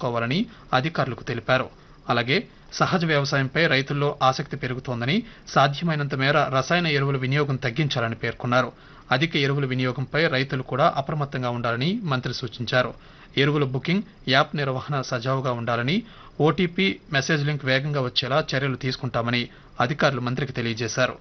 తీసుకోవాలని అధికారులకు తెలిపారు అలాగే సహజ వ్యవసాయంపై రైతుల్లో ఆసక్తి పెరుగుతోందని సాధ్యమైనంత మేర రసాయన ఎరువుల వినియోగం తగ్గించాలని పేర్కొన్నారు అధిక ఎరువుల వినియోగంపై రైతులు కూడా అప్రమత్తంగా ఉండాలని మంత్రి సూచించారు ఎరువుల బుకింగ్ యాప్ నిర్వహణ సజావుగా ఉండాలని ఓటీపీ మెసేజ్ లింక్ వేగంగా వచ్చేలా చర్యలు తీసుకుంటామని అధికారులు మంత్రికి తెలియజేశారు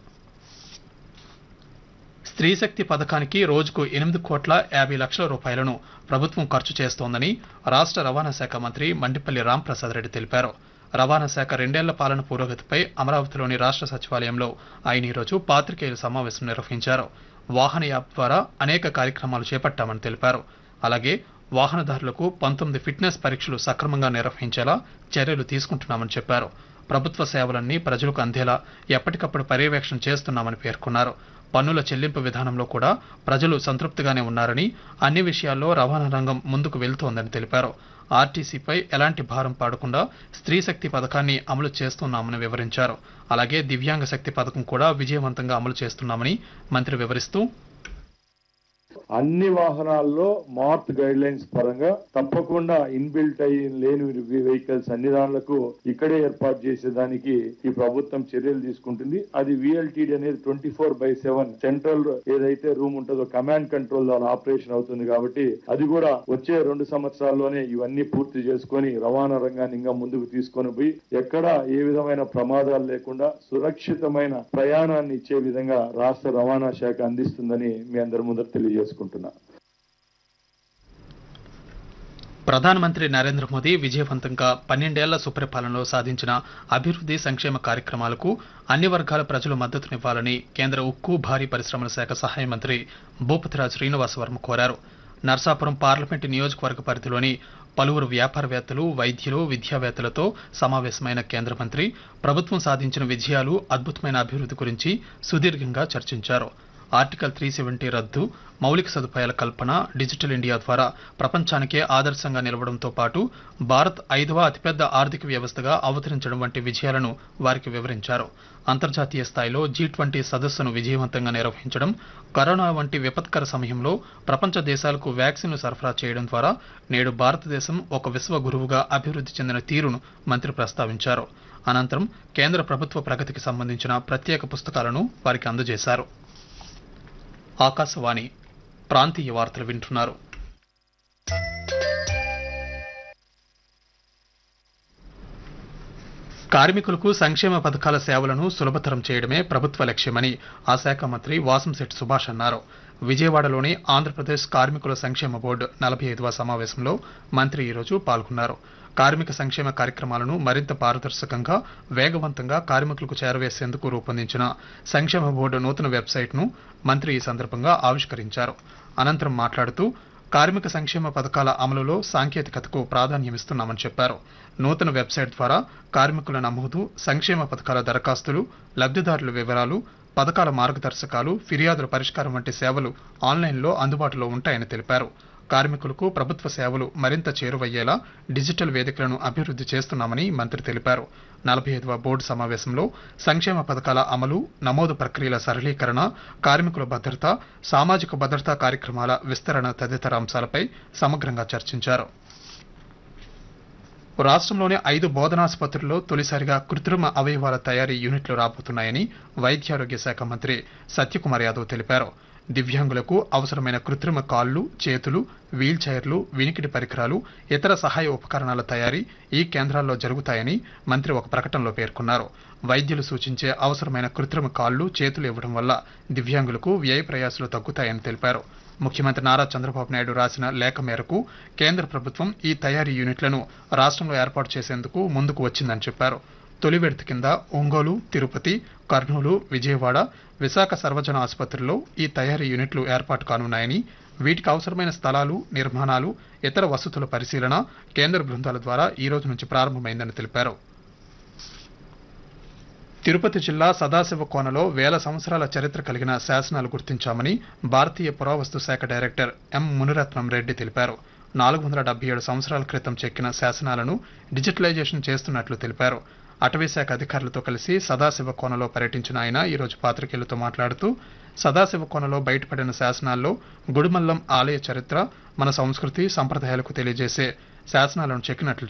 స్త్రీశక్తి పథకానికి రోజుకు ఎనిమిది కోట్ల యాభై లక్షల రూపాయలను ప్రభుత్వం ఖర్చు చేస్తోందని రాష్ట్ర రవాణా శాఖ మంత్రి మండిపల్లి రాంప్రసాద్ రెడ్డి తెలిపారు రవాణా శాఖ రెండేళ్ల పాలన పురోగతిపై అమరావతిలోని రాష్ట్ర సచివాలయంలో ఆయన ఈరోజు పాత్రికేయుల సమావేశం నిర్వహించారు వాహన యాప్ ద్వారా అనేక కార్యక్రమాలు చేపట్టామని తెలిపారు అలాగే వాహనదారులకు పంతొమ్మిది ఫిట్నెస్ పరీక్షలు సక్రమంగా నిర్వహించేలా చర్యలు తీసుకుంటున్నామని చెప్పారు ప్రభుత్వ సేవలన్నీ ప్రజలకు అందేలా ఎప్పటికప్పుడు పర్యవేక్షణ చేస్తున్నామని పేర్కొన్నారు పన్నుల చెల్లింపు విధానంలో కూడా ప్రజలు సంతృప్తిగానే ఉన్నారని అన్ని విషయాల్లో రవాణా రంగం ముందుకు వెళ్తోందని తెలిపారు ఆర్టీసీపై ఎలాంటి భారం పాడకుండా స్త్రీ శక్తి పథకాన్ని అమలు చేస్తున్నామని వివరించారు అలాగే దివ్యాంగ శక్తి పథకం కూడా విజయవంతంగా అమలు చేస్తున్నామని మంత్రి వివరిస్తూ అన్ని వాహనాల్లో మార్త్ గైడ్ లైన్స్ పరంగా తప్పకుండా ఇన్బిల్ట్ అయి లేని వెహికల్స్ అన్ని దానిలకు ఇక్కడే ఏర్పాటు చేసేదానికి ఈ ప్రభుత్వం చర్యలు తీసుకుంటుంది అది విఎల్టీడీ అనేది twenty four by seven central ఏదైతే రూమ్ ఉంటుందో కమాండ్ కంట్రోల్ ద్వారా ఆపరేషన్ అవుతుంది కాబట్టి అది కూడా వచ్చే రెండు సంవత్సరాల్లోనే ఇవన్నీ పూర్తి చేసుకొని రవాణా రంగాన్ని ఇంకా ముందుకు తీసుకొని పోయి ఎక్కడ ఏ విధమైన ప్రమాదాలు లేకుండా సురక్షితమైన ప్రయాణాన్ని ఇచ్చే విధంగా రాష్ట్ర రవాణా శాఖ అందిస్తుందని మీ అందరి ముందర తెలియజేసుకుంటున్నా ప్రధానమంత్రి నరేంద్ర మోదీ విజయవంతంగా పన్నెండేళ్ల సుపరిపాలనలో సాధించిన అభివృద్ధి సంక్షేమ కార్యక్రమాలకు అన్ని వర్గాల ప్రజలు మద్దతునివ్వాలని కేంద్ర ఉక్కు భారీ పరిశ్రమల శాఖ సహాయ మంత్రి భూపతిరాజ్ శ్రీనివాస్ వర్మ కోరారు నర్సాపురం పార్లమెంటు నియోజకవర్గ పరిధిలోని పలువురు వ్యాపారవేత్తలు వైద్యులు విద్యావేత్తలతో సమావేశమైన కేంద్ర మంత్రి ప్రభుత్వం సాధించిన విజయాలు అద్భుతమైన అభివృద్ధి గురించి సుదీర్ఘంగా చర్చించారు ఆర్టికల్ త్రీ సెవెంటీ రద్దు మౌలిక సదుపాయాల కల్పన డిజిటల్ ఇండియా ద్వారా ప్రపంచానికే ఆదర్శంగా నిలవడంతో పాటు భారత్ ఐదవ అతిపెద్ద ఆర్థిక వ్యవస్థగా అవతరించడం వంటి విజయాలను వారికి వివరించారు అంతర్జాతీయ స్థాయిలో జీ ట్వంటీ సదస్సును విజయవంతంగా నిర్వహించడం కరోనా వంటి విపత్కర సమయంలో ప్రపంచ దేశాలకు వ్యాక్సిన్లు సరఫరా చేయడం ద్వారా నేడు భారతదేశం ఒక విశ్వ గురువుగా అభివృద్ధి చెందిన తీరును మంత్రి ప్రస్తావించారు అనంతరం కేంద్ర ప్రభుత్వ ప్రగతికి సంబంధించిన ప్రత్యేక పుస్తకాలను వారికి అందజేశారు ఆకాశవాణి ప్రాంతీయ వార్తలు వింటున్నారు కార్మికులకు సంక్షేమ పథకాల సేవలను సులభతరం చేయడమే ప్రభుత్వ లక్ష్యమని ఆ శాఖ మంత్రి వాసంశెట్టి సుభాష్ అన్నారు విజయవాడలోని ఆంధ్రప్రదేశ్ కార్మికుల సంక్షేమ బోర్డు నలభై ఐదవ సమావేశంలో మంత్రి ఈరోజు పాల్గొన్నారు కార్మిక సంక్షేమ కార్యక్రమాలను మరింత పారదర్శకంగా వేగవంతంగా కార్మికులకు చేరవేసేందుకు రూపొందించిన సంక్షేమ బోర్డు నూతన వెబ్సైట్ను మంత్రి ఈ సందర్భంగా ఆవిష్కరించారు అనంతరం మాట్లాడుతూ కార్మిక సంక్షేమ పథకాల అమలులో సాంకేతికతకు ప్రాధాన్యమిస్తున్నామని చెప్పారు నూతన వెబ్సైట్ ద్వారా కార్మికుల నమోదు సంక్షేమ పథకాల దరఖాస్తులు లబ్ధిదారుల వివరాలు పథకాల మార్గదర్శకాలు ఫిర్యాదుల పరిష్కారం వంటి సేవలు ఆన్లైన్లో అందుబాటులో ఉంటాయని తెలిపారు కార్మికులకు ప్రభుత్వ సేవలు మరింత చేరువయ్యేలా డిజిటల్ వేదికలను అభివృద్ధి చేస్తున్నామని మంత్రి తెలిపారు నలభై ఐదవ బోర్డు సమావేశంలో సంక్షేమ పథకాల అమలు నమోదు ప్రక్రియల సరళీకరణ కార్మికుల భద్రత సామాజిక భద్రతా కార్యక్రమాల విస్తరణ తదితర అంశాలపై సమగ్రంగా చర్చించారు రాష్ట్రంలోని ఐదు బోధనాసుపత్రుల్లో తొలిసారిగా కృత్రిమ అవయవాల తయారీ యూనిట్లు రాబోతున్నాయని వైద్యారోగ్య శాఖ మంత్రి సత్యకుమార్ యాదవ్ తెలిపారు దివ్యాంగులకు అవసరమైన కృత్రిమ కాళ్లు చేతులు వీల్ చైర్లు వినికిడి పరికరాలు ఇతర సహాయ ఉపకరణాల తయారీ ఈ కేంద్రాల్లో జరుగుతాయని మంత్రి ఒక ప్రకటనలో పేర్కొన్నారు వైద్యులు సూచించే అవసరమైన కృత్రిమ కాళ్లు చేతులు ఇవ్వడం వల్ల దివ్యాంగులకు వ్యయ ప్రయాసాలు తగ్గుతాయని తెలిపారు ముఖ్యమంత్రి నారా చంద్రబాబు నాయుడు రాసిన లేఖ మేరకు కేంద్ర ప్రభుత్వం ఈ తయారీ యూనిట్లను రాష్ట్రంలో ఏర్పాటు చేసేందుకు ముందుకు వచ్చిందని చెప్పారు తొలి విడత కింద ఒంగోలు తిరుపతి కర్నూలు విజయవాడ విశాఖ సర్వజన ఆసుపత్రుల్లో ఈ తయారీ యూనిట్లు ఏర్పాటు కానున్నాయని వీటికి అవసరమైన స్థలాలు నిర్మాణాలు ఇతర వసతుల పరిశీలన కేంద్ర బృందాల ద్వారా ఈ రోజు నుంచి ప్రారంభమైందని తెలిపారు తిరుపతి జిల్లా సదాశివ కోనలో వేల సంవత్సరాల చరిత్ర కలిగిన శాసనాలు గుర్తించామని భారతీయ పురావస్తు శాఖ డైరెక్టర్ ఎం మునిరత్నం రెడ్డి తెలిపారు నాలుగు వందల డెబ్బై ఏడు సంవత్సరాల క్రితం చెక్కిన శాసనాలను డిజిటలైజేషన్ చేస్తున్నట్లు తెలిపారు అటవీశాఖ అధికారులతో కలిసి సదాశివ కోనలో పర్యటించిన ఆయన ఈరోజు పాత్రికేయులతో మాట్లాడుతూ సదాశివ కోనలో బయటపడిన శాసనాల్లో గుడిమల్లం ఆలయ చరిత్ర మన సంస్కృతి సంప్రదాయాలకు తెలియజేసే శాసనాలను చెక్కినట్లు